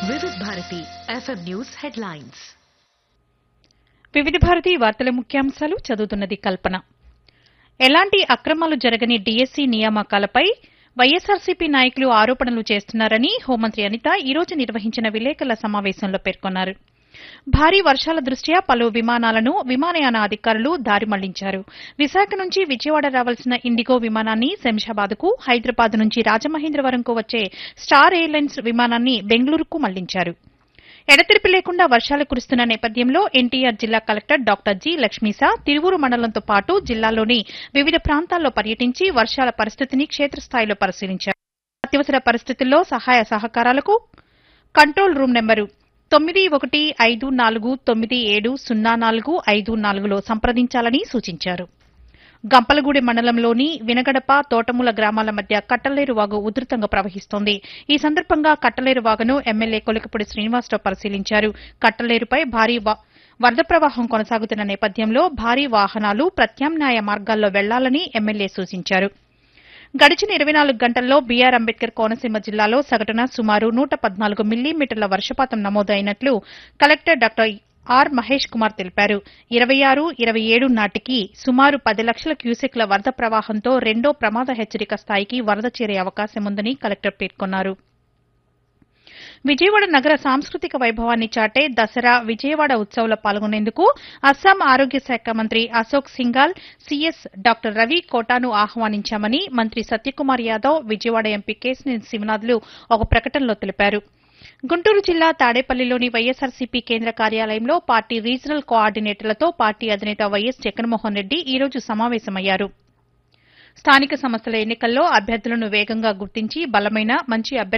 వివిధ Bharati FM news headlines వివిధ భారతి వార్తల ముఖ్యాంశాలు చదువుతున్నది కల్పన ఎలాంటి అక్రమాలు జరగని డీఎస్సీ నియామకాలపై వైఎస్సార్సీపీ నాయకులు ఆరోపణలు చేస్తున్నారని హోంమంత్రి అనిత ఈ రోజు నిర్వహించిన విలేకరుల సమావేశంలో పేర్కొన్నారు భారీ వర్షాల దృష్ట్యా పలు విమానాలను విమానయాన అధికారులు దారి మళ్లించారు విశాఖ నుంచి విజయవాడ రావాల్సిన ఇండిగో విమానాన్ని శంషాబాద్కు హైదరాబాద్ నుంచి రాజమహేంద్రవరంకు వచ్చే స్టార్ ఎయిర్లైన్స్ విమానాన్ని బెంగళూరుకు మళ్లించారు ఎడతెరిపి లేకుండా వర్షాలు కురుస్తున్న నేపథ్యంలో ఎన్టీఆర్ జిల్లా collector doctor G Lakshmisha Tiruvuru మండలంతో పాటు జిల్లాలోని వివిధ ప్రాంతాల్లో పర్యటించి వర్షాల పరిస్థితిని క్షేత్రస్థాయిలో పరిశీలించారు అత్యవసర పరిస్థితుల్లో సహాయ సహకారాలకు కంట్రోల్ రూమ్ నెంబరు తొమ్మిది ఒకటి ఐదు నాలుగు తొమ్మిది ఏడు సున్నా నాలుగు ఐదు నాలుగులో సంప్రదించాలని సూచించారు గంపలగూడె మండలంలోని వినగడప తోటముల గ్రామాల మధ్య కట్టలేరు వాగు ఉధృతంగా ప్రవహిస్తోంది ఈ సందర్భంగా కట్టలేరు వాగును ఎమ్మెల్యే కొలికపూడి శ్రీనివాసరావు పరిశీలించారు కట్టలేరుపై భారీ వ- వరద ప్రవాహం కొనసాగుతున్న నేపథ్యంలో భారీ వాహనాలు ప్రత్యామ్నాయ మార్గాల్లో వెళ్లాలని ఎమ్మెల్యే సూచించారు గడిచిన ఇరవై నాలుగు గంటల్లో బీఆర్ అంబేద్కర్ కోనసీమ జిల్లాలో సగటున సుమారు నూట పద్నాలుగు మిల్లీమీటర్ల వర్షపాతం నమోదైనట్లు collector doctor R Mahesh Kumar తెలిపారు ఇరవై ఆరు ఇరవై ఏడు నాటికి సుమారు పది లక్షల క్యూసెక్ల వరద ప్రవాహంతో రెండో ప్రమాద హెచ్చరిక స్థాయికి వరద చేరే అవకాశం ఉందని కలెక్టర్ పేర్కొన్నారు విజయవాడ నగర సాంస్కృతిక వైభవాన్ని చాటే దసరా విజయవాడ ఉత్సవంలో పాల్గొనేందుకు అస్సాం ఆరోగ్య శాఖ మంత్రి అశోక్ సింఘాల్ సీఎస్ డాక్టర్ రవి కోటాను ఆహ్వానించామని మంత్రి సత్యకుమార్ యాదవ్ విజయవాడ ఎంపీ కేశినేని శివనాథ్లు ఒక ప్రకటనలో తెలిపారు గుంటూరు జిల్లా తాడేపల్లిలోని వైఎస్సార్సీపీ కేంద్ర కార్యాలయంలో పార్టీ రీజనల్ కోఆర్డినేటర్లతో పార్టీ అధినేత వైఎస్ జగన్మోహన్ రెడ్డి ఈ రోజు సమావేశమయ్యారు స్థానిక సంస్థల ఎన్నికల్లో అభ్యర్థులను వేగంగా గుర్తించి బలమైన మంచి అభ్యర్థి